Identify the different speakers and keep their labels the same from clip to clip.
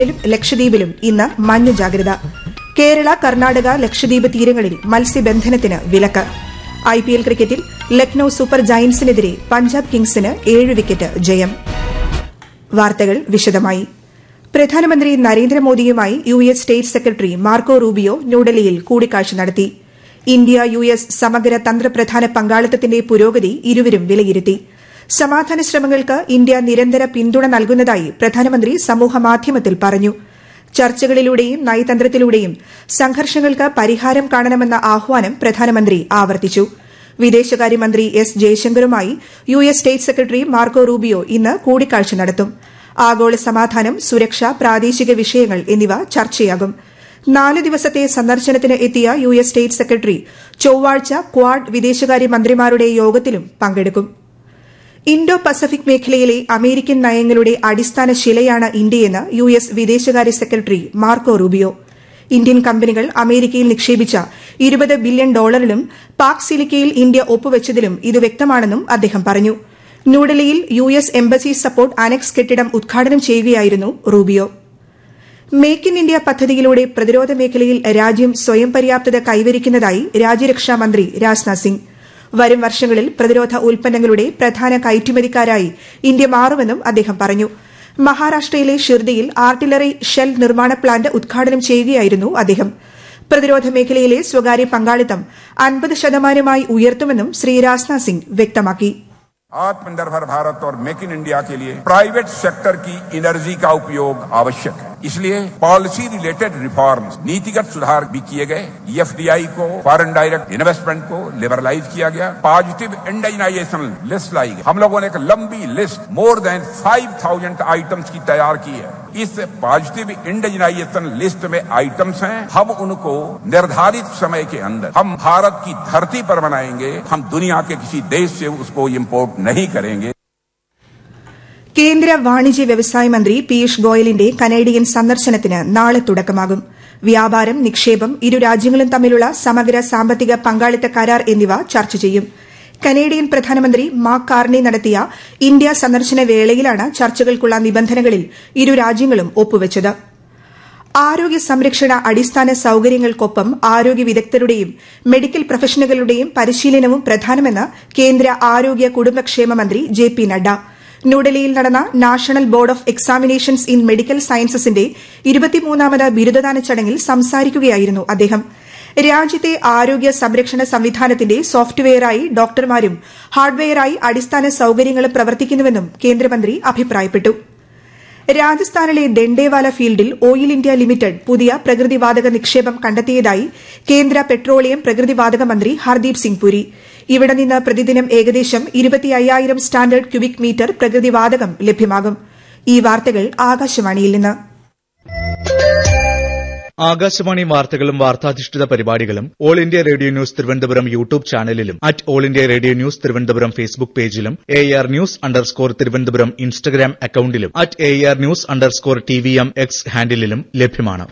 Speaker 1: ലക്ഷദ്വീപിലും ഇന്ന് മഞ്ഞ ജാഗ്രത കേരള കർണാടക ലക്ഷദ്വീപ് തീരങ്ങളിൽ മത്സ്യബന്ധനത്തിന് വിലക്ക് ഐ പി എൽ ക്രിക്കറ്റിൽ ലക്നൌ സൂപ്പർ ജയന്റ്സിനെതിരെ പഞ്ചാബ് കിങ്സിന് ഏഴ് വിക്കറ്റ് ജയം വാർത്തകൾ വിശദമായി പ്രധാനമന്ത്രി നരേന്ദ്രമോദിയുമായി U S state secretary Marco Rubio ന്യൂഡൽഹിയിൽ കൂടിക്കാഴ്ച നടത്തി ഇന്ത്യ യു എസ് സമഗ്ര തന്ത്രപ്രധാന പങ്കാളിത്തത്തിന്റെ പുരോഗതി ഇരുവരും വിലയിരുത്തി സമാധാന ശ്രമങ്ങൾക്ക് ഇന്ത്യ നിരന്തര പിന്തുണ നൽകുന്നതായി പ്രധാനമന്ത്രി സമൂഹമാധ്യമത്തിൽ പറഞ്ഞു ചർച്ചകളിലൂടെയും നയതന്ത്രത്തിലൂടെയും സംഘർഷങ്ങൾക്ക് പരിഹാരം കാണണമെന്ന ആഹ്വാനം പ്രധാനമന്ത്രി ആവർത്തിച്ചു വിദേശകാര്യമന്ത്രി എസ് ജയശങ്കറുമായി U S state secretary Marco Rubio ഇന്ന് കൂടിക്കാഴ്ച നടത്തും ആഗോള സമാധാനം സുരക്ഷ പ്രാദേശിക വിഷയങ്ങൾ എന്നിവ ചർച്ചയാകും നാല് ദിവസത്തെ സന്ദർശനത്തിന് എത്തിയ യു എസ് സ്റ്റേറ്റ് സെക്രട്ടറി ചൊവ്വാഴ്ച ക്വാഡ് വിദേശകാര്യ മന്ത്രിമാരുടെ യോഗത്തിലും പങ്കെടുക്കും ഇൻഡോ പസഫിക് മേഖലയിലെ അമേരിക്കൻ നയങ്ങളുടെ അടിസ്ഥാന ശിലയാണ് ഇന്ത്യയെന്ന് യു എസ് വിദേശകാര്യ സെക്രട്ടറി മാർക്കോ റൂബിയോ ഇന്ത്യൻ കമ്പനികൾ അമേരിക്കയിൽ നിക്ഷേപിച്ച ഇരുപത് ബില്യൺ ഡോളറിലും പാക് സിലിക്കയിൽ ഇന്ത്യ ഒപ്പുവച്ചതിലും ഇത് വ്യക്തമാണെന്നും അദ്ദേഹം പറഞ്ഞു ന്യൂഡൽഹിയിൽ U S embassy support annex കെട്ടിടം ഉദ്ഘാടനം ചെയ്യുകയായിരുന്നു റൂബിയോ മേക്ക് ഇൻ ഇന്ത്യ പദ്ധതിയിലൂടെ പ്രതിരോധ മേഖലയിൽ രാജ്യം സ്വയം പര്യാപ്തത കൈവരിക്കുന്നതായി രാജ്യരക്ഷാമന്ത്രി രാജ്നാഥ് സിംഗ് വരും വർഷങ്ങളിൽ പ്രതിരോധ ഉൽപ്പന്നങ്ങളുടെ പ്രധാന കയറ്റുമതിക്കാരായി ഇന്ത്യ മാറുമെന്നും അദ്ദേഹം പറഞ്ഞു മഹാരാഷ്ട്രയിലെ ഷിർദിയിൽ ആർട്ടിലറി ഷെൽ നിർമ്മാണ പ്ലാന്റ് ഉദ്ഘാടനം ചെയ്യുകയായിരുന്നു അദ്ദേഹം പ്രതിരോധ മേഖലയിലെ സ്വകാര്യ പങ്കാളിത്തം അൻപത് ശതമാനമായി ഉയർത്തുമെന്നും ശ്രീ രാജ്നാഥ് സിംഗ് വ്യക്തമാക്കി
Speaker 2: आत्मनिर्भर भारत और मेक इन इंडिया के लिए प्राइवेट सेक्टर की एनर्जी का उपयोग आवश्यक है इसलिए पॉलिसी रिलेटेड रिफॉर्म्स नीतिगत सुधार भी किए गए ईएफडीआई को फॉरेन डायरेक्ट इन्वेस्टमेंट को लिबरलाइज किया गया पॉजिटिव इंडाइनाइजेशन लिस्ट लाई गई हम लोगों ने एक लंबी लिस्ट मोर देन 5000 आइटम्स की तैयार की है इस पॉजिटिव इंडाइनाइजेशन लिस्ट में आइटम्स हैं हम उनको निर्धारित समय के अंदर हम भारत की धरती पर बनाएंगे हम दुनिया के किसी देश से उसको इम्पोर्ट नहीं करेंगे
Speaker 1: കേന്ദ്ര വാണിജ്യ വ്യവസായ മന്ത്രി പീയൂഷ് ഗോയലിന്റെ കനേഡിയൻ സന്ദർശനത്തിന് നാളെ തുടക്കമാകും വ്യാപാരം നിക്ഷേപം ഇരു രാജ്യങ്ങളും തമ്മിലുള്ള സമഗ്ര സാമ്പത്തിക പങ്കാളിത്ത കരാർ എന്നിവ ചർച്ച ചെയ്യും കനേഡിയൻ പ്രധാനമന്ത്രി മാർക്ക് കാർണി നടത്തിയ ഇന്ത്യ സന്ദർശന വേളയിലാണ് ചർച്ചകൾക്കുള്ള നിബന്ധനകളിൽ ഇരു രാജ്യങ്ങളും ഒപ്പുവച്ചത് ആരോഗ്യ സംരക്ഷണ അടിസ്ഥാന സൌകര്യങ്ങൾക്കൊപ്പം ആരോഗ്യ വിദഗ്ധരുടെയും മെഡിക്കൽ പ്രൊഫഷണലുകളുടെയും പരിശീലനവും പ്രധാനമെന്ന് കേന്ദ്ര ആരോഗ്യ കുടുംബക്ഷേമ മന്ത്രി ജെ പി നഡ്ഡ ന്യൂഡൽഹിയിൽ നടന്ന national board of examinations in medical സയൻസസിന്റെ ഇരുപത്തിമൂന്നാമത് ബിരുദദാന ചടങ്ങിൽ സംസാരിക്കുകയായിരുന്നു അദ്ദേഹം രാജ്യത്തെ ആരോഗ്യ സംരക്ഷണ സംവിധാനത്തിന്റെ സോഫ്റ്റ്വെയറായി ഡോക്ടർമാരും ഹാർഡ്വെയറായി അടിസ്ഥാന സൌകര്യങ്ങളും പ്രവർത്തിക്കുന്നുവെന്നും കേന്ദ്രമന്ത്രി അഭിപ്രായപ്പെട്ടു രാജസ്ഥാനിലെ ദണ്ഡേവാല ഫീൽഡിൽ ഓയിൽ ഇന്ത്യ ലിമിറ്റഡ് പുതിയ പ്രകൃതിവാതക നിക്ഷേപം കണ്ടെത്തിയതായി കേന്ദ്ര പെട്രോളിയം പ്രകൃതിവാതക മന്ത്രി ഹർദീപ് സിംഗ് പുരി ഇവിടെ നിന്ന് പ്രതിദിനം ഏകദേശം ഇരുപത്തിയ്യായിരം സ്റ്റാൻഡേർഡ് ക്യൂബിക് മീറ്റർ പ്രകൃതിവാതകം ലഭ്യമാകും ഈ വാർത്തകൾ ആകാശവാണിയിൽ നിന്ന്
Speaker 3: ആകാശവാണി വാർത്തകളും വാർത്താധിഷ്ഠിത പരിപാടികളും all India radio news Thiruvananthapuram YouTube ചാനലിലും at all India radio news Thiruvananthapuram Facebook പേജിലും A R news underscore Thiruvananthapuram Instagram അക്കൌണ്ടിലും at A R news underscore T V M X ഹാൻഡിലും ലഭ്യമാണ്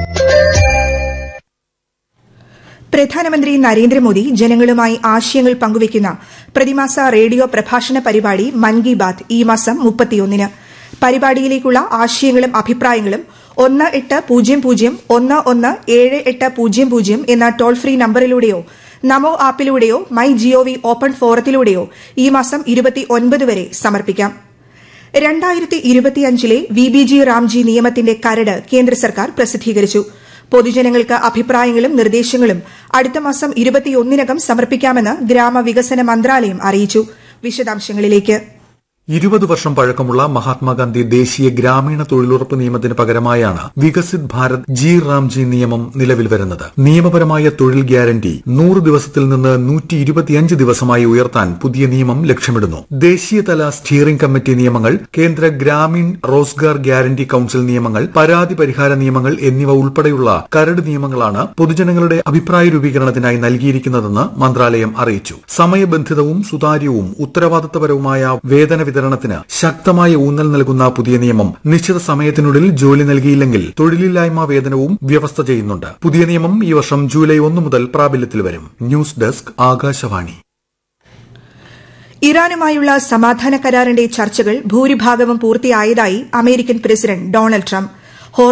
Speaker 1: പ്രധാനമന്ത്രി നരേന്ദ്രമോദി ജനങ്ങളുമായി ആശയങ്ങൾ പങ്കുവയ്ക്കുന്ന പ്രതിമാസ റേഡിയോ പ്രഭാഷണ പരിപാടി മൻ കി ബാത് ഈ മാസം മുപ്പത്തിയൊന്നിന് പരിപാടിയിലേക്കുള്ള ആശയങ്ങളും അഭിപ്രായങ്ങളും ഒന്ന് എട്ട് പൂജ്യം പൂജ്യം ഒന്ന് ഒന്ന് ഏഴ് എട്ട് പൂജ്യം പൂജ്യം എന്ന ടോൾ ഫ്രീ നമ്പറിലൂടെയോ നമോ ആപ്പിലൂടെയോ മൈ ജിഒവി ഓപ്പൺ ഫോറത്തിലൂടെയോ ഈ മാസം ഇരുപത്തിയൊൻപത് വരെ സമർപ്പിക്കാം രണ്ടായിരത്തി ഇരുപത്തിയഞ്ചിലെ വി ബി ജി റാംജി നിയമത്തിന്റെ കരട് കേന്ദ്ര സർക്കാർ പ്രസിദ്ധീകരിച്ചു പൊതുജനങ്ങൾക്ക് അഭിപ്രായങ്ങളും നിർദ്ദേശങ്ങളും അടുത്ത മാസം ഇരുപത്തിയൊന്നിനകം സമർപ്പിക്കാമെന്ന് ഗ്രാമവികസന മന്ത്രാലയം അറിയിച്ചു വിശദാംശങ്ങളിലേക്ക്
Speaker 4: ഇരുപത് വർഷം പഴക്കമുള്ള മഹാത്മാഗാന്ധി ദേശീയ ഗ്രാമീണ തൊഴിലുറപ്പ് നിയമത്തിന് പകരമായാണ് വികസിത് ഭാരത് ജി റാംജി നിയമം നിലവിൽ വരുന്നത് നിയമപരമായ തൊഴിൽ ഗ്യാരണ്ടി നൂറ് ദിവസത്തിൽ നിന്ന് നൂറ്റി ഇരുപത്തിയഞ്ച് ദിവസമായി ഉയർത്താൻ പുതിയ നിയമം ലക്ഷ്യമിടുന്നു ദേശീയതല സ്റ്റിയറിംഗ് കമ്മിറ്റി നിയമങ്ങൾ കേന്ദ്ര ഗ്രാമീൺ റോസ്ഗാർ ഗ്യാരണ്ടി കൌൺസിൽ നിയമങ്ങൾ പരാതി പരിഹാര നിയമങ്ങൾ എന്നിവ ഉൾപ്പെടെയുള്ള കരട് നിയമങ്ങളാണ് പൊതുജനങ്ങളുടെ അഭിപ്രായ രൂപീകരണത്തിനായി നൽകിയിരിക്കുന്നതെന്ന് മന്ത്രാലയം അറിയിച്ചു സമയബന്ധിതവും സുതാര്യവും ഉത്തരവാദിത്തപരവുമായ വേതന വിതരണത്തിന് ശക്തമായ ഊന്നൽ നൽകുന്ന പുതിയ നിയമം നിശ്ചിത സമയത്തിനുള്ളിൽ ജോലി നൽകിയില്ലെങ്കിൽ തൊഴിലില്ലായ്മ വേതനവും വ്യവസ്ഥ ചെയ്യുന്നുണ്ട് പുതിയ നിയമം ഈ വർഷം ജൂലൈ ഒന്ന് മുതൽ പ്രാബല്യത്തിൽ വരും ന്യൂസ് ഡെസ്ക് ആകാശവാണി
Speaker 1: ഇറാനുമായുള്ള സമാധാന കരാറിന്റെ ചർച്ചകൾ ഭൂരിഭാഗവും പൂർത്തിയായതായി അമേരിക്കൻ പ്രസിഡന്റ് ഡൊണാൾഡ് ട്രംപ്